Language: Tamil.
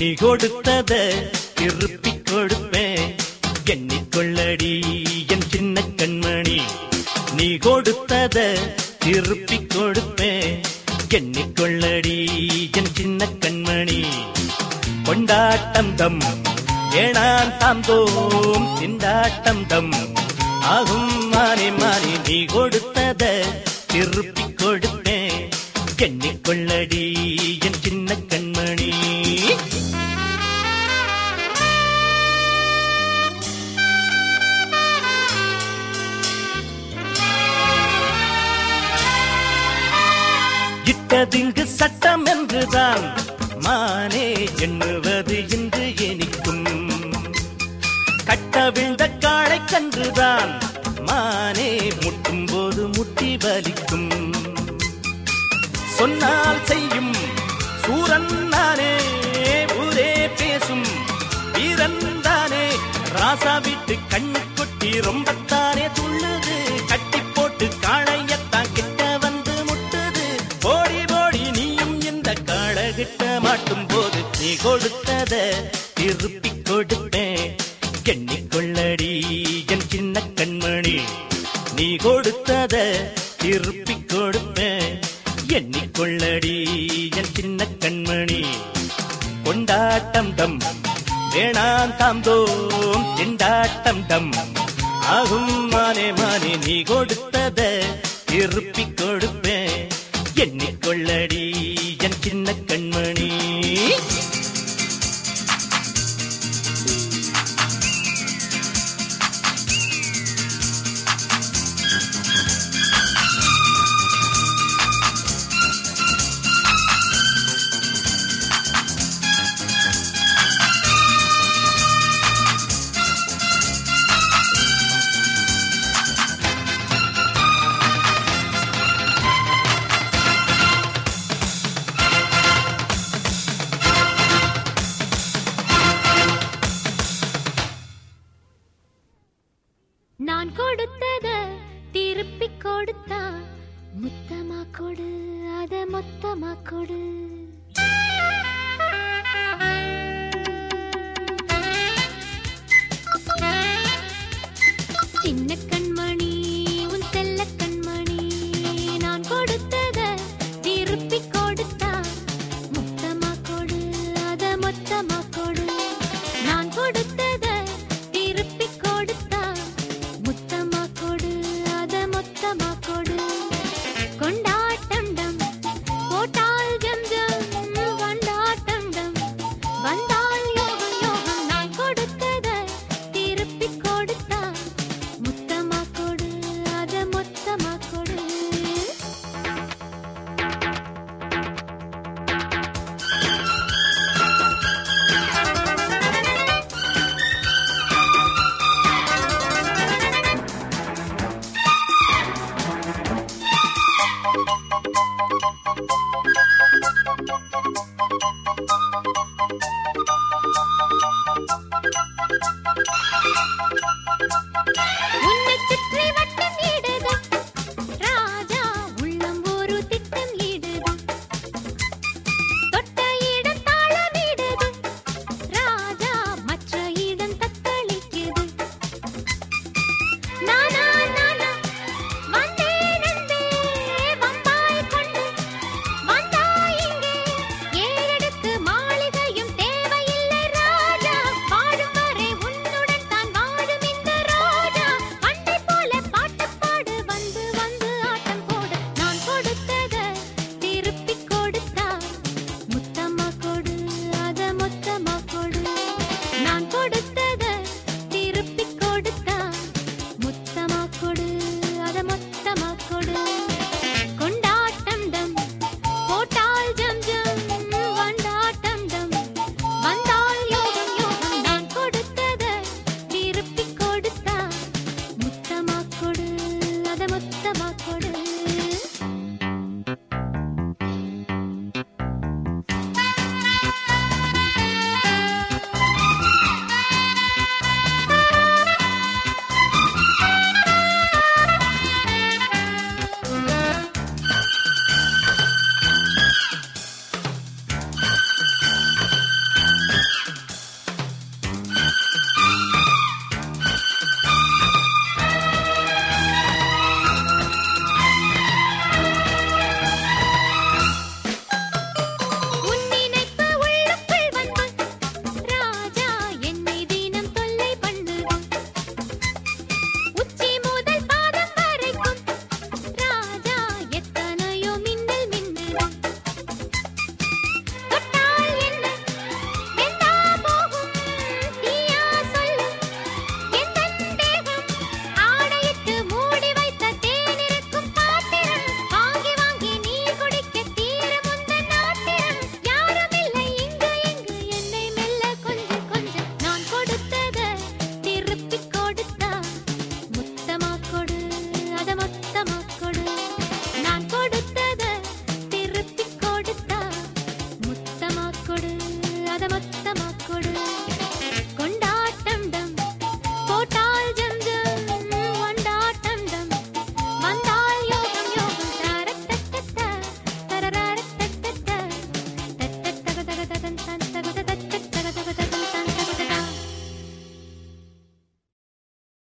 நீ கொடுத்தத திருப்பிக் கொடுப்பேன் எண்ணிக்கொள்ளடி என் சின்ன கண்மணி நீ கொடுத்தத திருப்பிக் கொடுப்பேன் எண்ணிக்கொள்ளடி என் சின்ன கண்மணி கொண்டாட்டம் தம் ஏனான் தாம் தோம் திண்டாட்டம் தம் ஆகும் மாறி மாறி நீ கொடுத்தத திருப்பிக் கொடுப்பேன் எண்ணிக்கொள்ளடி என் சின்ன கண்மணி இட்டதிங்கு சட்டம் என்றுதான் மானே எண்ணுவது இன்று எனிக்கும் கட்டவிழ்ந்த காளை கன்றுதான் மானே முட்டும் போது முட்டி வலிக்கும் சொன்னால் செய்யும் சூரன் நானே ஊரே பேசும் வீரன் தானே ராசா வீட்டு கண்ணு கொட்டி ரொம்பத்தானே துள்ளுது கட்டி போட்டு காளையத்தான் கிட்ட வந்து முட்டுது ஓடி ஓடி நீயும் இந்த காளகிட்ட மாட்டும் போது நீ கொடுத்தத திருப்பி கொடுப்பேன் எண்ணிக்கொள்ளடி என் சின்ன கண்மணி நீ கொடுத்தத திருப்பி கொடுப்பேன் எண்ணிக்கொள்ளடி என் சின்ன கண்மணி கொண்டாட்டம் தம் வேணாம் தாம் தோம் திண்டாட்டம் தம் ஆகும் மானே மானே நீ கொடுத்தத திருப்பி கொடுப்பேன் எண்ணிக்கொள்ளடி என் சின்ன கண்மணி நான் கொடுத்தத திருப்பி கொடுத்தா முத்தமா கொடு அத மொத்தமா கொடு